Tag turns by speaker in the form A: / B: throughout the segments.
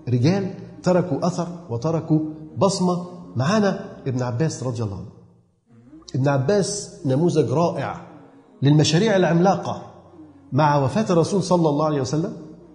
A: رجال تركوا أثر وتركوا بصمة معانا ابن عباس رضي الله عنه ابن عباس نموذج رائع للمشاريع العملاقة مع وفاة الرسول صلى الله عليه وسلم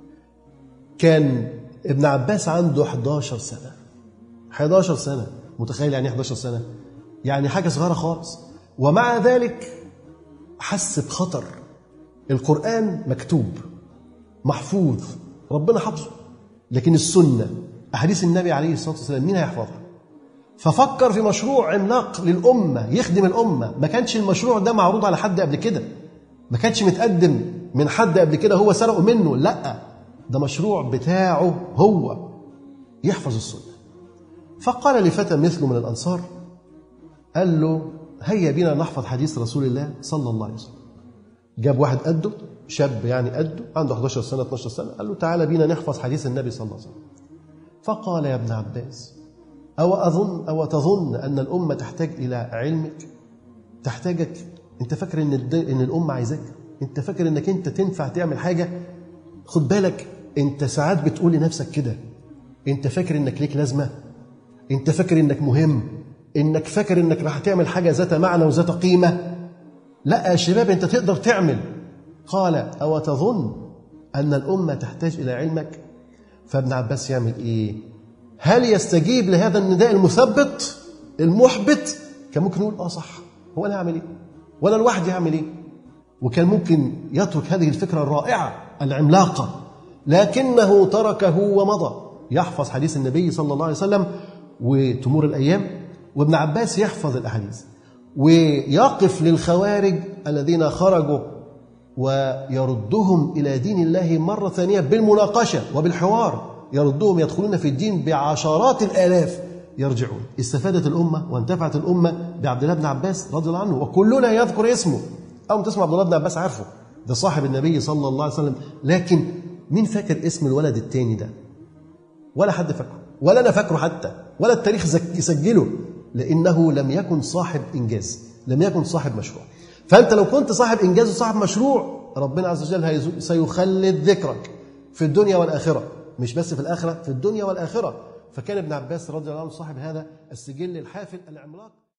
A: كان ابن عباس عنده 11 سنة 11 سنة متخيل يعني 11 سنة يعني حاجة صغيرة خالص ومع ذلك حس بخطر القرآن مكتوب محفوظ ربنا حفظه لكن السنة أحاديث النبي عليه الصلاة والسلام مين هيحفظها ففكر في مشروع عملاق للأمة يخدم الأمة ما كانش المشروع ده معروض على حد قبل كده ما كانش متقدم من حد قبل كده هو سرقه منه لا ده مشروع بتاعه هو يحفظ السنة فقال لفتى مثله من الأنصار قال له هيا بنا نحفظ حديث رسول الله صلى الله عليه وسلم جاب واحد قده شاب يعني قده عنده 11 سنة 12 سنة قال له تعالى بينا نحفظ حديث النبي صلى الله عليه وسلم فقال يا ابن عباس أو أظن أو تظن أن الأمة تحتاج إلى علمك تحتاجك أنت فاكر إن الد... إن الأمة عايزاك أنت فاكر إنك أنت تنفع تعمل حاجة خد بالك أنت ساعات بتقول لنفسك كده أنت فاكر إنك ليك لازمة أنت فاكر إنك مهم إنك فاكر إنك راح تعمل حاجة ذات معنى وذات قيمة لا يا شباب أنت تقدر تعمل قال أو تظن أن الأمة تحتاج إلى علمك فابن عباس يعمل إيه هل يستجيب لهذا النداء المثبط المحبط كان ممكن يقول اه صح هو انا هعمل ايه وانا لوحدي هعمل ايه وكان ممكن يترك هذه الفكره الرائعه العملاقه لكنه تركه ومضى يحفظ حديث النبي صلى الله عليه وسلم وتمور الايام وابن عباس يحفظ الاحاديث ويقف للخوارج الذين خرجوا ويردهم الى دين الله مره ثانيه بالمناقشه وبالحوار يردهم يدخلون في الدين بعشرات الالاف يرجعون استفادت الامه وانتفعت الامه بعبد الله بن عباس رضي الله عنه وكلنا يذكر اسمه اول تسمع عبد الله بن عباس عارفه ده صاحب النبي صلى الله عليه وسلم لكن مين فاكر اسم الولد التاني ده ولا حد فاكره ولا انا فاكره حتى ولا التاريخ يسجله لانه لم يكن صاحب انجاز لم يكن صاحب مشروع فانت لو كنت صاحب انجاز وصاحب مشروع ربنا عز وجل سيخلد ذكرك في الدنيا والاخره مش بس في الآخرة في الدنيا والآخرة فكان ابن عباس رضي الله عنه صاحب هذا السجل الحافل العملاق